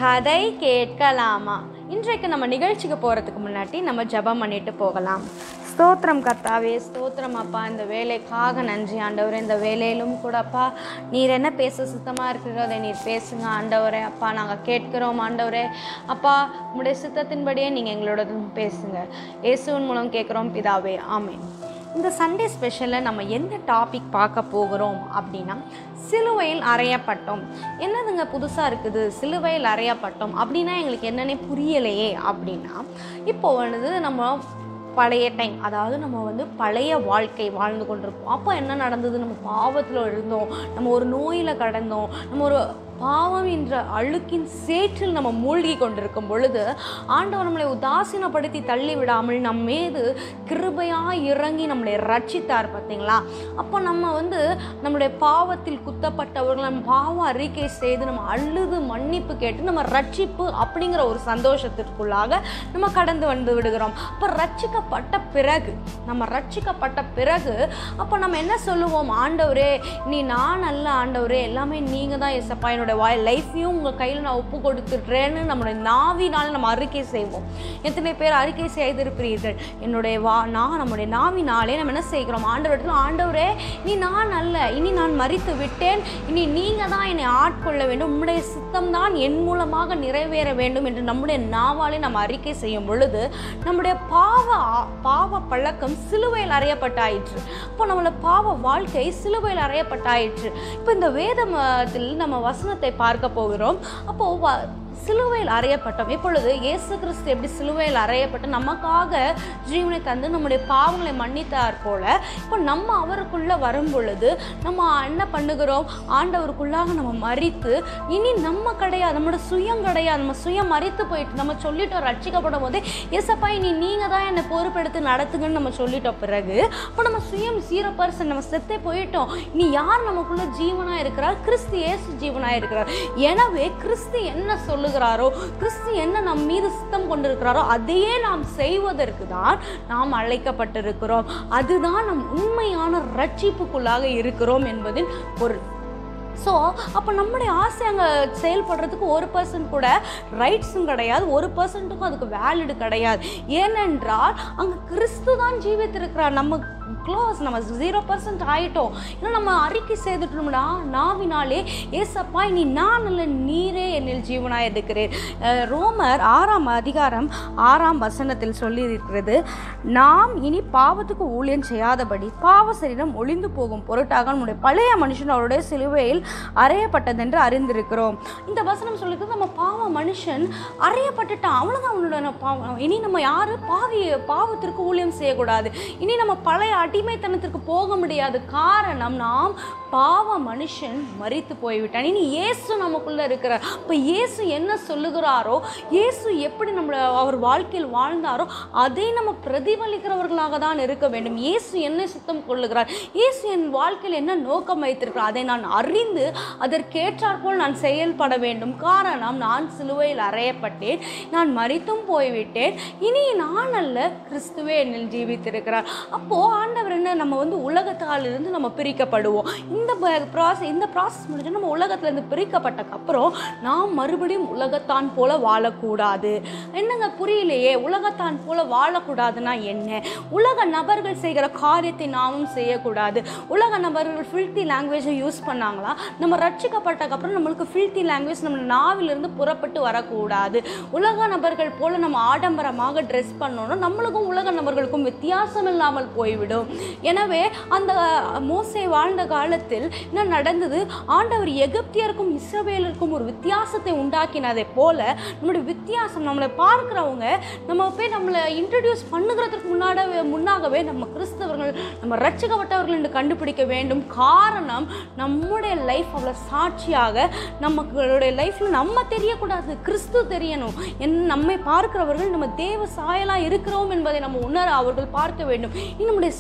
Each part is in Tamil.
கதை கேட்கலாமா இன்றைக்கு நம்ம நிகழ்ச்சிக்கு போகிறதுக்கு முன்னாடி நம்ம ஜெபம் பண்ணிட்டு போகலாம் ஸ்தோத்திரம் கர்த்தாவே ஸ்தோத்திரம் அப்பா இந்த வேலைக்காக நன்றி ஆண்டவரே இந்த வேலையிலும் கூட அப்பா நீர் என்ன பேச சுத்தமாக இருக்கிறதை நீர் பேசுங்க ஆண்டவரே அப்பா நாங்கள் கேட்கிறோம் ஆண்டவரே அப்பா உங்களுடைய சித்தத்தின்படியே நீங்கள் எங்களோட பேசுங்க இயேசுவின் மூலம் கேட்குறோம் பிதாவே ஆமென் இந்த சண்டே ஸ்பெஷலில் நம்ம எந்த டாபிக் பார்க்க போகிறோம் அப்படின்னா சிலுவையில் அறையப்பட்டோம் என்னதுங்க புதுசாக இருக்குது சிலுவையில் அறையப்பட்டோம் அப்படின்னா எங்களுக்கு என்னன்னே புரியலையே அப்படின்னா இப்போ வந்து நம்ம பழைய டைம் அதாவது நம்ம வந்து பழைய வாழ்க்கை வாழ்ந்து கொண்டிருப்போம் அப்போ என்ன நடந்தது நம்ம பாவத்தில் இருந்தோம் நம்ம ஒரு நோயில் கடந்தோம் நம்ம ஒரு பாவம் என்ற அழுக்கின் சேற்றில் நம்ம மூழ்கி கொண்டிருக்கும் பொழுது ஆண்டவர் நம்மளை உதாசீனப்படுத்தி தள்ளி விடாமல் நம் மீது கிருபையாக இறங்கி நம்மளை ரட்சித்தார் பார்த்தீங்களா அப்போ நம்ம வந்து நம்மளுடைய பாவத்தில் குத்தப்பட்டவர்கள் நம்ம பாவ அறிக்கை செய்து நம்ம அழுது மன்னிப்பு கேட்டு நம்ம ரட்சிப்பு அப்படிங்கிற ஒரு சந்தோஷத்திற்குள்ளாக நம்ம கடந்து வந்து விடுகிறோம் அப்போ ரட்சிக்கப்பட்ட பிறகு நம்ம ரட்சிக்கப்பட்ட பிறகு அப்போ நம்ம என்ன சொல்லுவோம் ஆண்டவரே நீ நான் அல்ல ஆண்டவரே எல்லாமே நீங்கள் தான் எசப்பா என்னோட வாய் லைஃப்பையும் உங்கள் கையில் நான் ஒப்பு கொடுத்துட்றேன்னு நம்மளுடைய நாவினால் நம்ம அறிக்கை செய்வோம் எத்தனை பேர் அறிக்கை செய்திருக்கிறீர்கள் என்னுடைய வா நான் நம்முடைய நாவினாலே நம்ம என்ன செய்கிறோம் ஆண்டவரத்தில் ஆண்டவரே நீ நான் அல்ல இனி நான் மறித்து விட்டேன் இனி நீங்கள் தான் என்னை ஆட்கொள்ள வேண்டும் உம்முடைய சித்தம் தான் என் மூலமாக நிறைவேற வேண்டும் என்று நம்முடைய நாவாலே நம்ம அறிக்கை செய்யும் பொழுது நம்முடைய பாவ ஆ- பாவ பழக்கம் சிலுவையில் அறையப்பட்டாயிற்று இப்போ நம்மளோட பாவ வாழ்க்கை சிலுவையில் அறையப்பட்டாயிற்று இப்போ இந்த வேதத்தில் நம்ம வசனத்தை பார்க்க போகிறோம் அப்போ வ- சிலுவையில் அறையப்பட்டோம் இப்பொழுது இயேசு கிறிஸ்து எப்படி சிலுவையில் அறையப்பட்டு நமக்காக ஜீவனை தந்து நம்முடைய பாவங்களை மன்னித்தார் போல இப்போ நம்ம அவருக்குள்ள வரும் பொழுது நம்ம என்ன பண்ணுகிறோம் ஆண்டவருக்குள்ளாக நம்ம மறித்து இனி நம்ம கிடையாது நம்மளோட சுயம் கிடையாது நம்ம சுயம் மறித்து போயிட்டு நம்ம சொல்லிட்டோம் ரட்சிக்கப்படும் போதே ஏசப்பா இனி நீங்கள் தான் என்னை பொறுப்பெடுத்து நடத்துங்கன்னு நம்ம சொல்லிட்டோம் பிறகு அப்போ நம்ம சுயம் ஜீரோ பர்சன்ட் நம்ம செத்தே போயிட்டோம் இனி யார் நமக்குள்ள ஜீவனாக இருக்கிறார் கிறிஸ்து இயேசு ஜீவனாக இருக்கிறார் எனவே கிறிஸ்து என்ன சொல்லுகிறாரோ கிறிஸ்து என்ன நம் மீது சித்தம் கொண்டிருக்கிறாரோ அதையே நாம் செய்வதற்கு தான் நாம் அழைக்கப்பட்டிருக்கிறோம் அதுதான் நம் உண்மையான ரட்சிப்புக்குள்ளாக இருக்கிறோம் என்பதின் பொருள் ஸோ அப்போ நம்முடைய ஆசை அங்கே செயல்படுறதுக்கு ஒரு பர்சன்ட் கூட ரைட்ஸும் கிடையாது ஒரு பர்சன்ட்டுக்கும் அதுக்கு வேலிடு கிடையாது ஏனென்றால் அங்கே கிறிஸ்து தான் ஜீவித்திருக்கிறார் நம்ம க்ளோஸ் நம்ம ஜீரோ பர்சன்ட் ஆயிட்டோம் ஏன்னா நம்ம அறிக்கை செய்துட்டோம்னா நாவினாலே ஏசப்பா இனி நான் அல்ல நீரே என்னில் ஜீவனாய் இருக்கிறேன் அஹ் ரோமர் ஆறாம் அதிகாரம் ஆறாம் வசனத்தில் சொல்லியிருக்கிறது நாம் இனி பாவத்துக்கு ஊழியம் செய்யாதபடி பாவ சரீரம் ஒளிந்து போகும் பொருட்டாக நம்முடைய பழைய மனுஷன் அவருடைய சிலுவையில் அறையப்பட்டதென்று அறிந்திருக்கிறோம் இந்த வசனம் சொல்லிருக்கு நம்ம பாவ மனுஷன் அறையப்பட்டுட்டான் அவ்வளோதான் அவனோட பாவம் இனி நம்ம யாரு பாவி பாவத்திற்கு ஊழியம் செய்யக்கூடாது இனி நம்ம பழைய அடிமைத்தனத்திற்கு போக முடியாது காரணம் நாம் பாவ மனுஷன் மரித்து போய்விட்டான் இனி இயேசு நமக்குள்ள இருக்கிறார் இப்போ இயேசு என்ன சொல்லுகிறாரோ இயேசு எப்படி நம்மள அவர் வாழ்க்கையில் வாழ்ந்தாரோ அதை நம்ம பிரதிபலிக்கிறவர்களாக தான் இருக்க வேண்டும் இயேசு என்ன சுத்தம் கொள்ளுகிறார் இயேசு என் வாழ்க்கையில் என்ன நோக்கம் வைத்திருக்கிறார் அதை நான் அறிந்து அதற்கேற்றாற்போல் நான் செயல்பட வேண்டும் காரணம் நான் சிலுவையில் அறையப்பட்டேன் நான் மரித்தும் போய்விட்டேன் இனி நான் அல்ல கிறிஸ்துவே என்னில் ஜீவித்திருக்கிறார் அப்போ ஆண்டவர் என்ன நம்ம வந்து உலகத்தால் இருந்து நம்ம பிரிக்கப்படுவோம் இந்த ப்ராசஸ் இந்த ப்ராசஸ் முடிஞ்சு நம்ம உலகத்துலேருந்து பிரிக்கப்பட்டக்கப்புறம் நாம் மறுபடியும் உலகத்தான் போல வாழக்கூடாது என்னங்க புரியலையே உலகத்தான் போல வாழக்கூடாதுன்னா என்ன உலக நபர்கள் செய்கிற காரியத்தை நாமும் செய்யக்கூடாது உலக நபர்கள் ஃபில்த்தி லாங்குவேஜை யூஸ் பண்ணாங்களா நம்ம ரட்சிக்கப்பட்டக்கப்புறம் நம்மளுக்கு ஃபில்த்தி லாங்குவேஜ் நம்ம நாவிலிருந்து புறப்பட்டு வரக்கூடாது உலக நபர்கள் போல நம்ம ஆடம்பரமாக ட்ரெஸ் பண்ணணும் நம்மளுக்கும் உலக நபர்களுக்கும் வித்தியாசம் இல்லாமல் போய்விடும் எனவே அந்த மோசே வாழ்ந்த காலத்தில் என்ன நடந்தது ஆண்டவர் எகிப்தியருக்கும் இஸ்ரவேலருக்கும் ஒரு வித்தியாசத்தை உண்டாக்கினதை போல நம்மளுடைய வித்தியாசம் நம்மளை பார்க்குறவங்க நம்ம போய் நம்மளை இன்ட்ரடியூஸ் பண்ணுகிறதுக்கு முன்னாடி முன்னாகவே நம்ம கிறிஸ்தவர்கள் நம்ம ரட்சிக்கப்பட்டவர்கள் என்று கண்டுபிடிக்க வேண்டும் காரணம் நம்முடைய லைஃப் அவ்வளோ சாட்சியாக நமக்களுடைய லைஃப்பில் நம்ம தெரியக்கூடாது கிறிஸ்து தெரியணும் என் நம்மை பார்க்கிறவர்கள் நம்ம தேவ சாயலாக இருக்கிறோம் என்பதை நம்ம உணர அவர்கள் பார்க்க வேண்டும் இனி நம்முடைய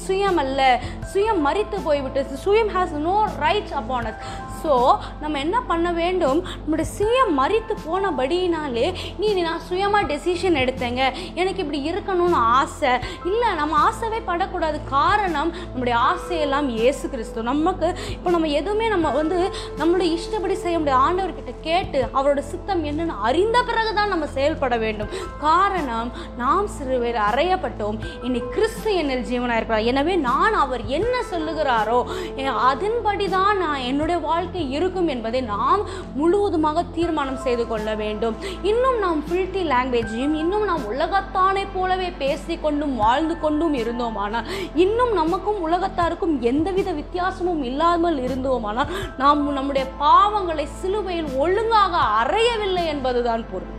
சுயம் அல்ல சுயம் மறித்து போய்விட்டு சுயம் has no rights upon us so நம்ம என்ன பண்ண வேண்டும் நம்முடைய சுயம் மறித்து போனபடியினாலே நீ நான் சுயமாக டெசிஷன் எடுத்தேங்க எனக்கு இப்படி இருக்கணும்னு ஆசை இல்லை நம்ம ஆசைவே படக்கூடாது காரணம் நம்முடைய ஆசையெல்லாம் இயேசு கிறிஸ்து நமக்கு இப்போ நம்ம எதுவுமே நம்ம வந்து நம்மளுடைய இஷ்டப்படி செய்ய முடியாது ஆண்டவர்கிட்ட கேட்டு அவரோட சித்தம் என்னன்னு அறிந்த பிறகு தான் நம்ம செயல்பட வேண்டும் காரணம் நாம் சிறுவர் அறையப்பட்டோம் இனி கிறிஸ்து என்னில் ஜீவனாக இருக்கிறார் எனவே நான் அவர் என்ன சொல்லுகிறாரோ எ- அதன்படி தான் நான் என்னுடைய வாழ்க்கை இருக்கும் என்பதை நாம் முழுவதுமாக தீர்மானம் செய்து கொள்ள வேண்டும் இன்னும் நாம் ஃபில்டி லாங்குவேஜையும் இன்னும் நாம் உலகத்தானை போலவே பேசிக்கொண்டும் வாழ்ந்து கொண்டும் இருந்தோமானால் இன்னும் நமக்கும் உலகத்தாருக்கும் எந்தவித வித்தியாசமும் இல்லாமல் இருந்தோமானால் நாம் நம்முடைய பாவங்களை சிலுவையில் ஒழுங்காக அறையவில்லை என்பதுதான் பொருள்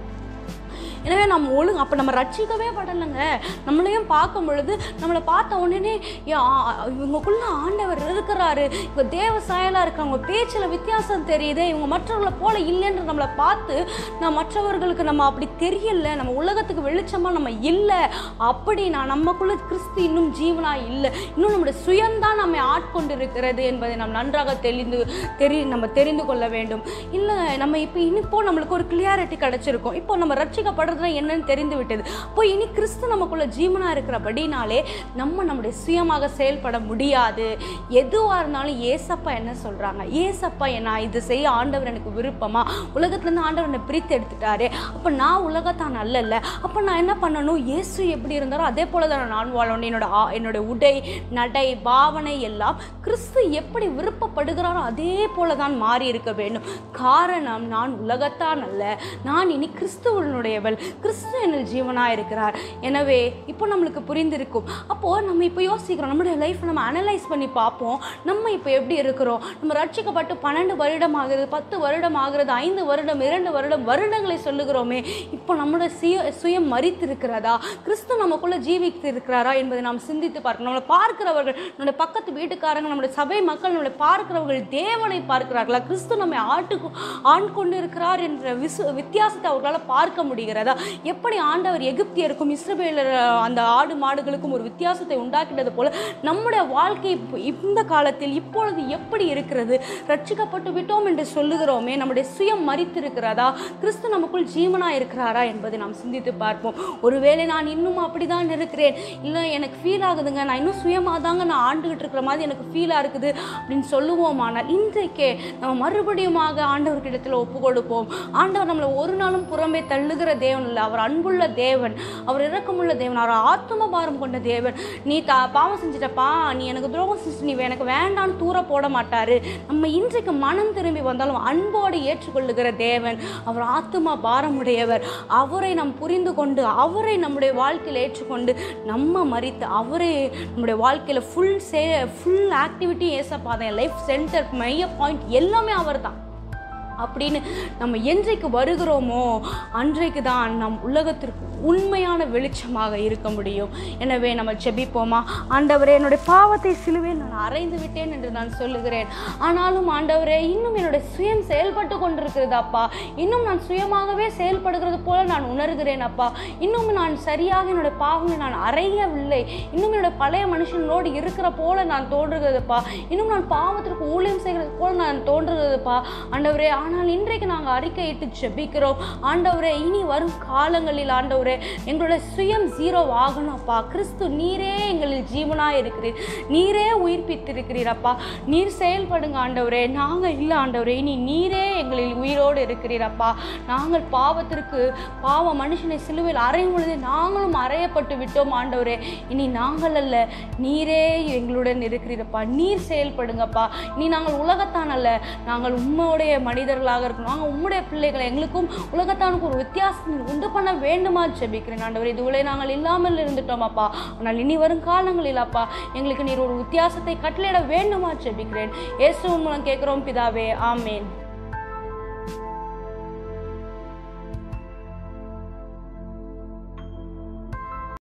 எனவே நம்ம ஒழுங்கு அப்போ நம்ம ரட்சிக்கவே படலைங்க நம்மளையும் பார்க்கும் பொழுது நம்மளை பார்த்த உடனே ஏ, ஆ, இவங்களுக்குள்ள ஆண்டவர் இருக்கிறாரு இவங்க தேவ சாயலாக இருக்காங்க பேச்சில் வித்தியாசம் தெரியுது இவங்க மற்றவர்களை போல இல்லைன்ற நம்மளை பார்த்து நான் மற்றவர்களுக்கு நம்ம அப்படி தெரியல நம்ம உலகத்துக்கு வெளிச்சமாக நம்ம இல்லை அப்படின்னா நமக்குள்ள கிறிஸ்து இன்னும் ஜீவனாக இல்லை இன்னும் நம்முடைய சுயம்தான் நம்மை ஆட்கொண்டு இருக்கிறது என்பதை நாம் நன்றாக தெரிந்து தெரி நம்ம தெரிந்து கொள்ள வேண்டும் இல்லை நம்ம இப்போ இனிப்போ நம்மளுக்கு ஒரு கிளியாரிட்டி கிடச்சிருக்கும் இப்போ நம்ம ரட்சிக்கப்படுறதுனா என்னன்னு தெரிந்து விட்டது அப்போ இனி கிறிஸ்து நமக்குள்ள ஜீவனாக இருக்கிறபடினாலே நம்ம நம்முடைய சுயமாக செயல்பட முடியாது எதுவாக இருந்தாலும் ஏசப்பா என்ன சொல்கிறாங்க ஏசப்பா என்ன இது செய்ய ஆண்டவர் எனக்கு விருப்பமா உலகத்துலேருந்து ஆண்டவர் என்னை பிரித்து எடுத்துட்டாரு அப்போ நான் உலகத்தான் அல்லல்ல அப்போ நான் என்ன பண்ணணும் இயேசு எப்படி இருந்தாரோ அதே போல தான் நான் வாழணும் என்னோட ஆ- என்னோட உடை நடை பாவனை எல்லாம் கிறிஸ்து எப்படி விருப்பப்படுகிறாரோ அதே போல தான் மாறி இருக்க வேண்டும் காரணம் நான் உலகத்தான் அல்ல நான் இனி கிறிஸ்துவனுடையவள் கிறிஸ்து என்னில் ஜீவனாக இருக்கிறார் எனவே இப்போ நம்மளுக்கு புரிந்திருக்கும் அப்போது நம்ம இப்போ யோசிக்கிறோம் நம்மளுடைய லைஃப்பை நம்ம அனலைஸ் பண்ணி பார்ப்போம் நம்ம இப்போ எப்படி இருக்கிறோம் நம்ம ரட்சிக்கப்பட்டு பன்னெண்டு வருடம் ஆகுது பத்து வருடம் ஆகுறது ஐந்து வருடம் இரண்டு வருடம் வருடங்களை சொல்லுகிறோமே இப்போ நம்மளோட சுய சுயம் மறித்து இருக்கிறதா கிறிஸ்து நமக்குள்ள ஜீவித்து இருக்கிறாரா என்பதை நாம் சிந்தித்து பார்க்கணும் நம்மளை பார்க்கிறவர்கள் நம்மளுடைய பக்கத்து வீட்டுக்காரங்க நம்முடைய சபை மக்கள் நம்மளை பார்க்கிறவர்கள் தேவனை பார்க்கிறார்களா கிறிஸ்து நம்மை ஆட்டுக்கு ஆண் கொண்டு இருக்கிறார் என்ற விசு வித்தியாசத்தை அவர்களால் பார்க்க முடிகிறதா எப்படி ஆண்டவர் எகிப்தியருக்கும் இஸ்ரவேலர் அந்த ஆடு மாடுகளுக்கும் ஒரு வித்தியாசத்தை உண்டாக்கினது போல நம்முடைய வாழ்க்கை இப்போ இந்த காலத்தில் இப்பொழுது எப்படி இருக்கிறது ரட்சிக்கப்பட்டு விட்டோம் என்று சொல்லுகிறோமே நம்முடைய சுயம் மறித்திருக்கிறதா கிறிஸ்து நமக்குள் ஜீவனா இருக்கிறாரா என்பதை நாம் சிந்தித்து பார்ப்போம் ஒருவேளை நான் இன்னும் அப்படிதான் இருக்கிறேன் இல்லை எனக்கு ஃபீல் ஆகுதுங்க நான் இன்னும் சுயமாக தாங்க நான் ஆண்டுகிட்டு இருக்கிற மாதிரி எனக்கு ஃபீலாக இருக்குது அப்படின்னு சொல்லுவோமானால் இன்றைக்கே நம்ம மறுபடியுமாக ஆண்டவர்கிடத்தில் ஒப்பு கொடுப்போம் ஆண்டவர் நம்மளை ஒரு நாளும் புறம்பே தள்ளுகிற தேவன் இல்லை அவர் அன்புள்ள தேவன் அவர் இரக்கமுள்ள தேவன் அவர் ஆத்தும பாரம் கொண்ட தேவன் நீ தா பாவம் செஞ்சிட்டப்பா நீ எனக்கு துரோகம் செஞ்சு நீ எனக்கு வேண்டான்னு தூர போட மாட்டாரு நம்ம இன்றைக்கு மனம் திரும்பி வந்தாலும் அன்போடு ஏற்றுக்கொள்ளுகிற தேவன் அவர் ஆத்துமா பாரமுடையவர் அவரை நாம் புரிந்து கொண்டு அவரை நம்முடைய வாழ்க்கையில் ஏற்றுக்கொண்டு நம்ம மறித்து அவரே நம்முடைய வாழ்க்கையில் ஃபுல் சே ஃபுல் ஆக்டிவிட்டி ஏசப்பாதான் என் லைஃப் சென்டர் மைய பாயிண்ட் எல்லாமே அவர் தான் அப்படின்னு நம்ம என்றைக்கு வருகிறோமோ அன்றைக்கு தான் நம் உலகத்திற்கு உண்மையான வெளிச்சமாக இருக்க முடியும் எனவே நம்ம ஜெபிப்போமா ஆண்டவரே என்னுடைய பாவத்தை சிலுவையில் நான் அறைந்து விட்டேன் என்று நான் சொல்லுகிறேன் ஆனாலும் ஆண்டவரே இன்னும் என்னுடைய சுயம் செயல்பட்டு கொண்டிருக்கிறது அப்பா இன்னும் நான் சுயமாகவே செயல்படுகிறது போல நான் உணர்கிறேன் அப்பா இன்னும் நான் சரியாக என்னுடைய பாவங்களை நான் அறையவில்லை இன்னும் என்னுடைய பழைய மனுஷனோடு இருக்கிற போல நான் தோன்றுகிறதுப்பா இன்னும் நான் பாவத்திற்கு ஊழியம் செய்கிறது போல நான் தோன்றுகிறதுப்பா ஆண்டவரே ஆனால் இன்றைக்கு நாங்கள் அறிக்கையிட்டு ஜெபிக்கிறோம் ஆண்டவரே இனி வரும் காலங்களில் ஆண்டவரே எங்களுடைய சுயம் ஜீரோ ஆகணும் அப்பா கிறிஸ்து நீரே எங்களில் ஜீவனாக இருக்கிறீர் நீரே உயிர்ப்பித்திருக்கிறீர் அப்பா நீர் செயல்படுங்க ஆண்டவரே நாங்கள் இல்லை ஆண்டவரே இனி நீரே எங்களில் உயிரோடு இருக்கிறீர் அப்பா நாங்கள் பாவத்திற்கு பாவ மனுஷனை சிலுவையில் அறையும் பொழுது நாங்களும் அறையப்பட்டு விட்டோம் ஆண்டவரே இனி நாங்கள் அல்ல நீரே எங்களுடன் இருக்கிறீரப்பா நீர் செயல்படுங்கப்பா இனி நாங்கள் உலகத்தான் அல்ல நாங்கள் உம்முடைய மனிதர்களாக இருக்கணும் நாங்கள் உம்முடைய பிள்ளைகளை எங்களுக்கும் உலகத்தானுக்கு ஒரு வித்தியாசம் உண்டு பண்ண வேண்டுமா ஜெபிக்கிறேன் ஆண்டவரே இதுவரை நாங்கள் இல்லாமல் இருந்துட்டோம் அப்பா ஆனால் இனி வரும் காலங்களில் அப்பா எங்களுக்கு நீர் ஒரு வித்தியாசத்தை கட்டளையிட வேண்டுமா ஜெபிக்கிறேன் இயேசுவின் மூலம் கேட்குறோம் பிதாவே ஆமேன்